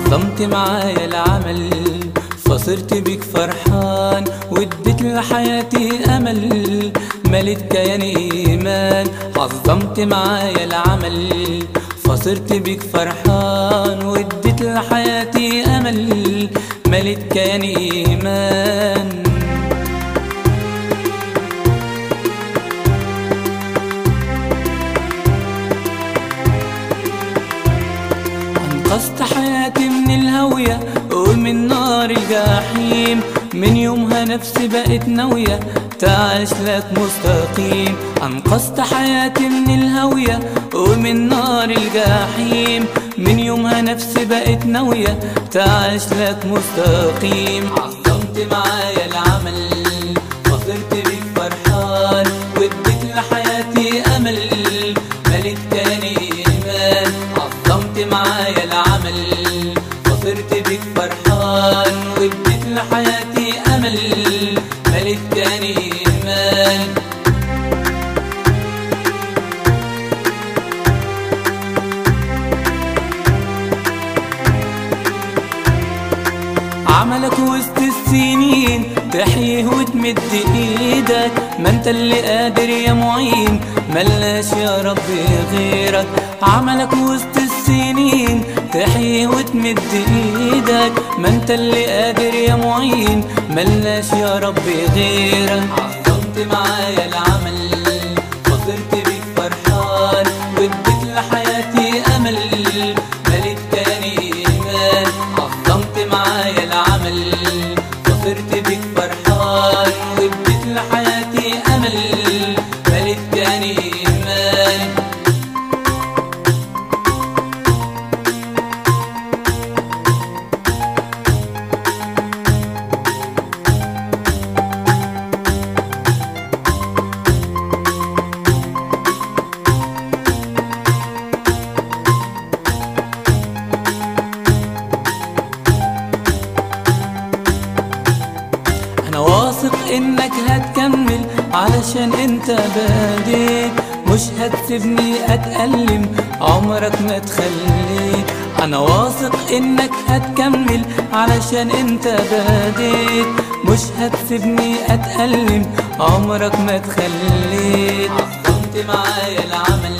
عظمت معايا العمل فصرت بيك فرحان واديت لحياتي امل مليت كياني ايمان عظمت معايا العمل فصرت بيك فرحان واديت لحياتي امل مليت كياني ايمان أنقذت حياتي من الهوية ومن نار الجحيم من يومها نفسي بقت ناوية تعيش لك مستقيم أنقذت حياتي من الهوية ومن نار الجحيم من يومها نفسي بقت ناوية تعيش لك مستقيم عظمت معايا العمل فصرت بيك فرحان واديت لحياتي أمل مليت تاني إيمان عظمت معايا العمل فصرت بيك فرحان واديت لحياتي أمل مليت تاني إيمان عملك وسط السنين تحييه وتمد ايدك ما انت اللي قادر يا معين ملاش يا رب غيرك عملك وسط السنين تحييه وتمد ايدك ما انت اللي قادر يا معين ملاش يا رب غيرك عظمت معايا العمل فصرت بيك فرحان واديت لحياتي امل مليت تاني ايمان عظمت معايا العمل فصرت بيك فرحان واديت لحياتي امل مليت تاني ايمان انا واثق انك هتكمل علشان انت بادئ مش هتسيبني اتألم عمرك ما تخليت انا واثق انك هتكمل علشان انت بادئ مش هتسيبني اتألم عمرك ما تخليت عظمت معايا العمل